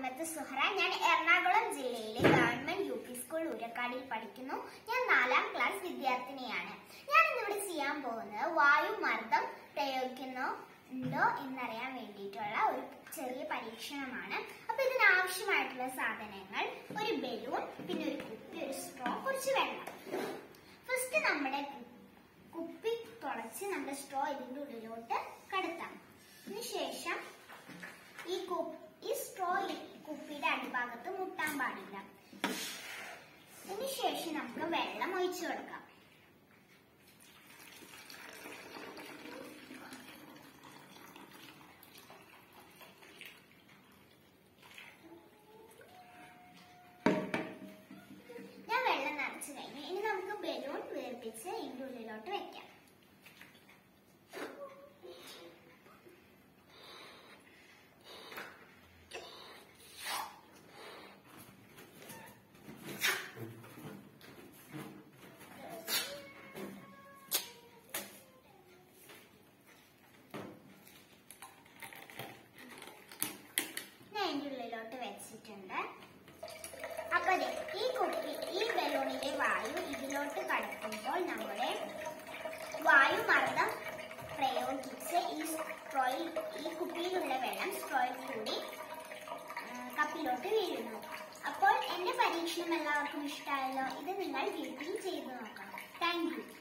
ഫാത്തിമത്ത് സുഹറ ഞാൻ എറണാകുളം ജില്ലയിലെ government U P school ഉരക്കാടിൽ പഠിക്കുന്നു ഞാൻ നാലാം ക്ലാസ് വിദ്യാർത്ഥിനിയാണ് ഞാൻ ഇന്നിവിടെ ചെയ്യാൻ പോകുന്നത് വായുമർദ്ദം പ്രയോഗിക്കുന്നോ ഉണ്ടോ എന്നറിയാൻ വേണ്ടിയിട്ടുള്ള ഒരു ചെറിയ പരീക്ഷണമാണ് അപ്പൊ ഇതിന് ആവശ്യമായിട്ടുള്ള സാധനങ്ങൾ ഒരു ബലൂൺ പിന്നെ ഒരു കുപ്പി ഒരു സ്ട്രോ കുറച്ച് വെള്ളം ഫസ്റ്റ് നമ്മുടെ കു- കുപ്പി തുളച്ച് നമ്മുടെ സ്ട്രോ ഇതിന്റെ ഉള്ളിലോട്ട് കടത്താം അതിനുശേഷം ഈ കു- ഈ സ്ട്രോ ഈ കുപ്പിയുടെ അടിഭാഗത്ത് മുട്ടാൻ പാടില്ല അതിനുശേഷം നമുക്ക് വെള്ളം ഒഴിച്ചു കൊടുക്കാം ഞാൻ വെള്ളം നിറച്ചു കഴിഞ്ഞു ഇനി നമുക്ക് ബലൂൺ വീർപ്പിച്ച് ഇതിന്റെ ഉള്ളിലോട്ട് വെക്കാം ഞാൻ ഇതിന്റെ ഉള്ളിലോട്ട് വെച്ചിട്ടുണ്ട് അപ്പൊ ദേ, ഈ കുപ്പി ഈ ബലൂണിലെ വായു ഇതിലോട്ട് കടക്കുമ്പോൾ നമ്മുടെ വായുമർദ്ദം പ്രയോഗിച്ച് ഈ സ്ട്രോയിൽ ഈ കുപ്പിയിലുള്ള വെള്ളം സ്ട്രോയിൽ കൂടി ആ, കപ്പിലോട്ട് വീഴുന്നു അപ്പോൾ എന്റെ പരീക്ഷണം എല്ലാവർക്കും ഇഷ്ടമായല്ലോ ഇത് നിങ്ങൾ വീട്ടിൽ ചെയ്തു നോക്കണം താങ്ക് യു